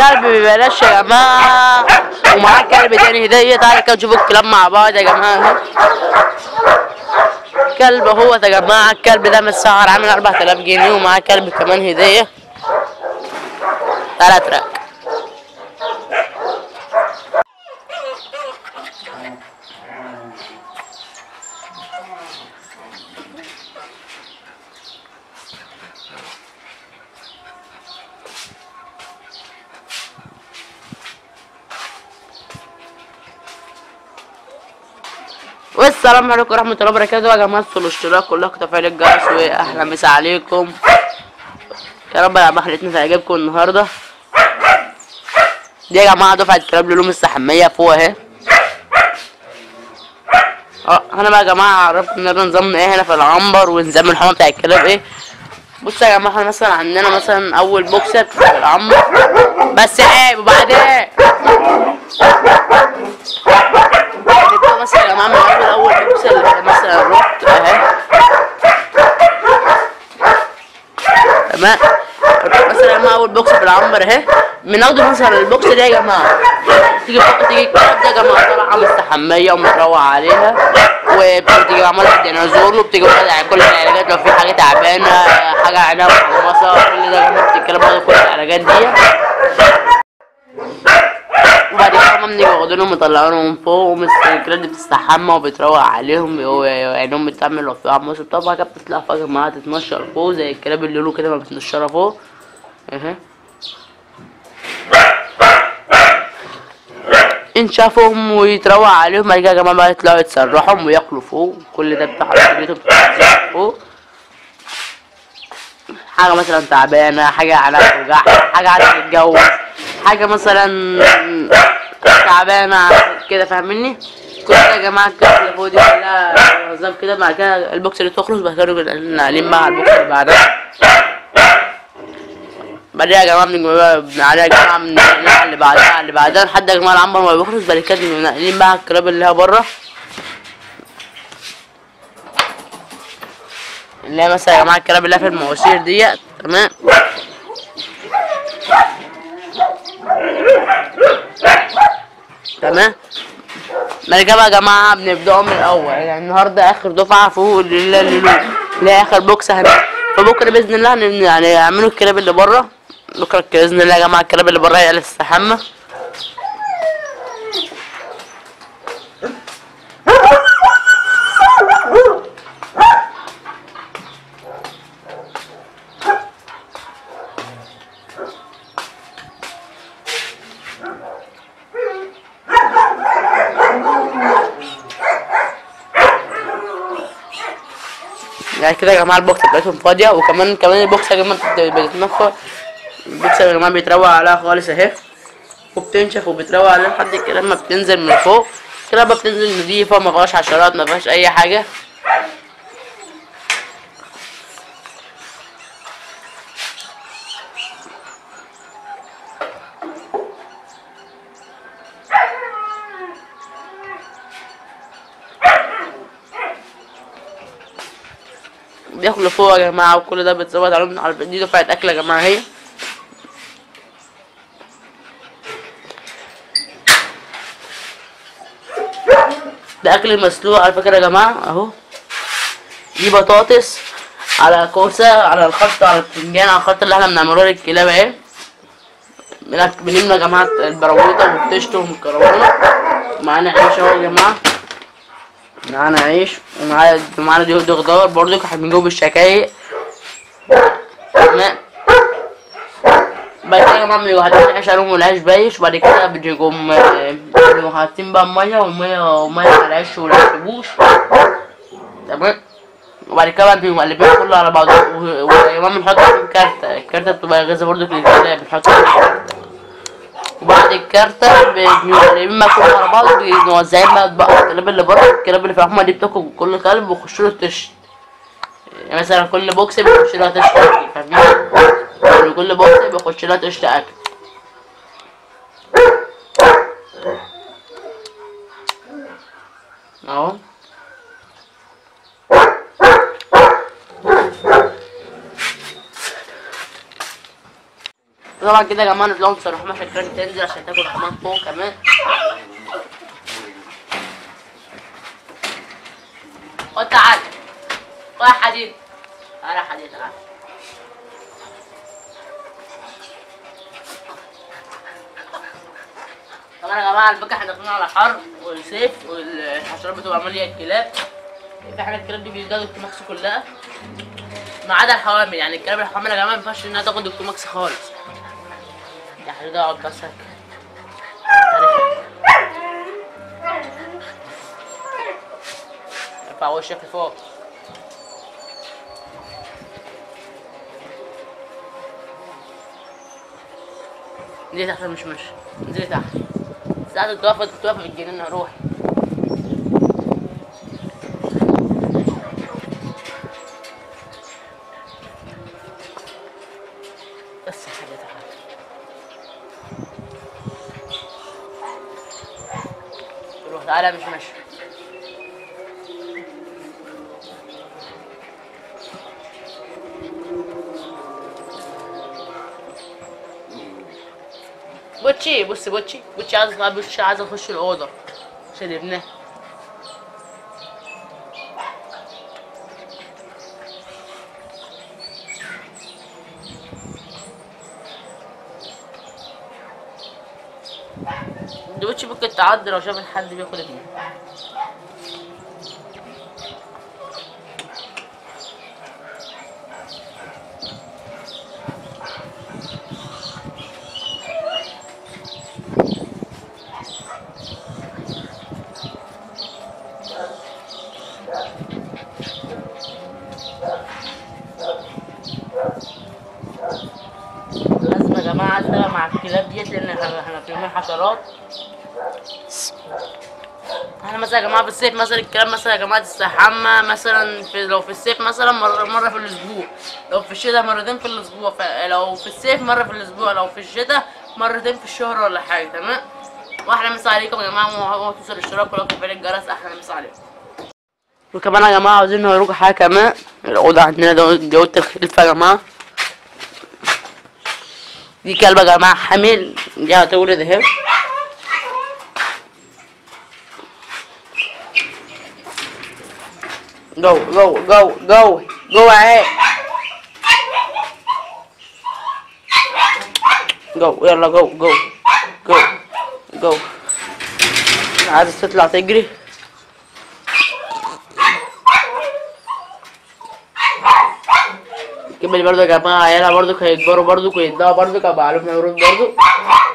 كلب ببلاش يا جماعة ومعاه كلب تاني هدية تعالى كده نشوف الكلاب مع بعض يا جماعة كلب هو يا جماعة الكلب ده متسعر عامل 4000 جنيه ومعاه كلب كمان هدية تعالى اترك والسلام عليكم ورحمة الله وبركاته يا جماعة الاشتراك كلكم تفعيل الجرس واحلى مسا عليكم يا رب يا جماعة حلقتنا تعجبكم النهاردة دي يا جماعة دفعة كلاب لولو مستحمية فوق اهي اه انا بقى يا جماعة عرفت ان نظامنا ايه هنا في العنبر ونظام الحمام بتاع الكلاب ايه بصوا يا جماعة احنا مثلا عندنا مثلا اول بوكسة في العنبر بس عيب وبعدين نبدأ مثلا يا جماعة من أول أول بوكسة اللي هي مثلا روت أهي تمام مثلا يا جماعة أول بوكسة في العنبر أهي بناخده مثلا البوكسة دي يا جماعة تيجي تيجي الكلاب دي يا جماعة طالعة مستحمية ومتروق عليها وبتيجي عمالة ديناصور وبتيجي واخدة يعني كل العلاجات لو في حاجة تعبانة حاجة عينها محمصة كل ده يا جماعة الكلاب واخدة كل العلاجات دي وبعد كده هم بنيجي واخدينهم مطلعينهم من فوق والكلاب دي بتستحمى وبتروق عليهم وعينهم بتعمل لو في عمص بتاع بعد كده بتطلع فوق يا جماعة تتنشر فوق زي الكلاب اللي له كده ما بتنشرها فوق اهي ان شافهم ويتروق عليهم بعد كده يا جماعة بقى يطلعوا يتسرحوا وياكلوا فوق كل ده بتاع بيتهم بتتسرح فوق حاجة مثلا تعبانة حاجة على توجعها حاجة عايزة تتجوز حاجة مثلا تعبانة كده فاهمني كل ده يا جماعة الكلام اللي فوق دي كلها نظام كده بعد كده البوكس اللي تخلص بعد كده نبقى نقلين بقى على البوكس اللي بعدها بعدين يا جماعة بنيجي بقى عليها يا جماعة من اللي بعدها اللي بعدها لحد يا جماعة العنبر ما بيخلص بعد كده بنبقى ناقلين بقى على الكلاب اللي هي بره اللي هي مثلا يا جماعة الكلاب اللي هي في المواسير ديت تمام تمام نرجع بقى يا جماعة بنبدأ من الأول يعني النهاردة آخر دفعة فوق اللي اللي اللي هي آخر بوكس هناك فبكرة بإذن الله هن- يعني يعملوا الكلاب اللي بره بكرة بإذن الله يا جماعة الكلاب اللي بره هي اللي تستحمى يعني كده يا جماعة البوكس بتاعتهم فاضية وكمان كمان البوكس يا جماعة بت- بتتنفر البوكس يا جماعة بيتروق عليها خالص اهي وبتنشف وبتروق عليها لحد الكلاب ما بتنزل من فوق الكلاب بتنزل نضيفة ما فيهاش حشرات ما فيهاش أي حاجة بياكلوا فوق يا جماعة وكل ده بيتظبط عليهم على دي دفعة أكل يا جماعة هي ده أكل مسلوق على فكرة يا جماعة أهو دي بطاطس على كوسة على الخط على البتنجان على الخط اللي احنا بنعمله للكلاب اهي بنك- بنملى يا جماعة البراويطة والتشت والمكرونة معانا عيش اهو يا جماعة معانا عيش ومعانا معانا دي دي خضار برضو احنا بنجيبه بالشكايق تمام بعد كده يا جماعة بنبقوا حاطين العيش عليهم والعيش بايش وبعد كده بنجيبوا بنبقوا حاطين بقى مية والمية ومية على العيش والعيش تمام وبعد كده بقى بنبقوا مقلبين كله على بعضه و- وكمان بنحط عليهم كارتة الكارتة بتبقى غازة برضو للكلاب بنحط عليهم كارتة. وبعد الكارتة بنبقوا مقلبين بقى كله على بعض موزعين بقى بقى الكلاب اللي بره الكلاب اللي في الحمى دي بتاكل كل كلب ويخش له تشت يعني مثلا كل بوكس بيخش لها تشت أكل فاهمين؟ يعني كل بوكس بيخش لها تشت أكل اهو طبعا كده يا جماعه نطلعوا نصرفوا مثلا الكلام تنزل عشان تاكل كمان فوق كمان خد تعال خد حديد تعالى يا حديد تعالى طبعا يا جماعه الفكره احنا داخلين على حر والصيف والحشرات بتبقى ماليه الكلاب في حاجات الكلاب دي بيزدادوا الكماكس كلها ما عدا الحوامل يعني الكلاب الحوامل يا جماعه ما ينفعش انها تاخد الكماكس خالص يا حبيبي اقعد بس هك. ارفع وشك لفوق انزلي تحت مش مش انزلي تحت ساعة توقف توقف في الجنينة روحي بس يا حبيبي تعالى روح تعالى مش ماشي بوتشي بص بوتشي بوتشي عايز بوتشي عايز اخش الاوضه عشان ابنها بوتشي ممكن تعدي لو شاف حد بياخد ابنها لازم يا جماعة أتابع مع الكلاب ديت لأن احنا احنا في يومين حشرات احنا مثلا يا جماعة في الصيف مثلا الكلاب مثلا يا جماعة تستحمى مثلا في لو في الصيف مثلا مرة مرة في الأسبوع لو في الشتاء مرتين في الأسبوع لو في الصيف مرة في الأسبوع لو في الشتاء مرتين في الشهر ولا حاجة تمام واحلى مسا عليكم يا جماعة وما تنسوا الاشتراك ولو تفعيل الجرس أحلى مسا عليكم وكمان يا جماعة عاوزين نوريكم حاجة كمان الأوضة عندنا ده جودة الخلفة يا جماعة دي كلبة يا جماعة حامل دي هتولد اهي جو جو جو جو جو اهي جو يلا جو جو جو جو عايزة تطلع تجري كمل برضه يا جماعة عيالها برضه هيكبروا برضه ويبدأوا برضه كبقى عليهم مولود برضه